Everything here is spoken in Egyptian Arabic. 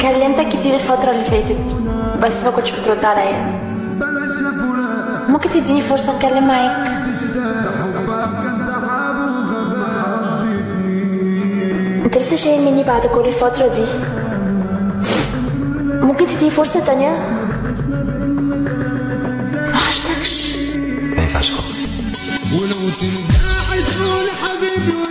كلمتك كتير الفترة اللي فاتت بس ما كنتش بترد عليا ممكن تديني فرصة اتكلم معاك انت لسه شايل مني بعد كل الفترة دي ممكن تديني فرصة تانية ما عشتكش ما ينفعش خالص ولو ترجع تقول حبيبي